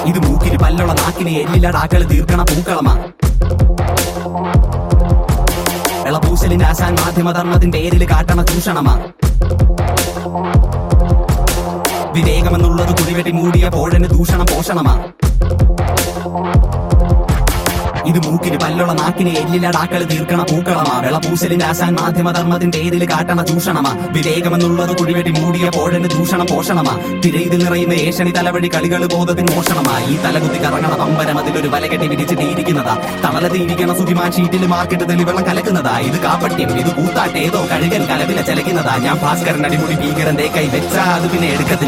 ഇത് മൂക്കിന് പല്ലുള്ള നാക്കിന് എല്ലിലടാക്കള് തീർക്കണ പൂക്കളമാ വെളപൂശലിന്റെ ആശാൻ മാധ്യമധർമ്മത്തിന്റെ പേരിൽ കാട്ടണ ചൂഷണമാ വിവേകമെന്നുള്ളത് കുടിവെട്ടി മൂടിയ പോഴന് ദൂഷണം പോഷണമാ ഇത് മൂക്കിന് പല്ലുള്ള നാക്കിന് എല്ലിലടാക്കള് തീർക്കണ പൂക്കളമാ വെളപൂശലിന്റെ ആശാൻ മാധ്യമധർമ്മത്തിന്റെ പേരിൽ കാട്ടണ ചൂഷണമാ വിവേകമെന്നുള്ളത് കുടിവെട്ടി മൂടിയ പോഴന് ദൂഷണം പോഷണമാ തിരയിൽ നിറയുന്ന ഏഷണി തലവഴി കളികൾ ബോധത്തിന് മോഷണമാ ഈ തലകുത്തി കറങ്ങണ പമ്പരം അതിലൊരു വലകെട്ടി വിരിച്ചിട്ടിരിക്കുന്നതാ തളലത്തിയിരിക്കണ സുതിമാൻ ഷീറ്റിൽ മാർക്കറ്റ് തെളിവെള്ളം കലക്കുന്നതാ ഇത് കാപ്പട്യം ഇത് കൂത്താട്ട് ഏതോ കഴുകൻ കലവില ചലക്കുന്നതാ ഞാൻ ഭാസ്കരൻ അടിമുടി ഭീകരന്റെ കൈ വെച്ചാ അത് പിന്നെ എടുക്കത്തില്ല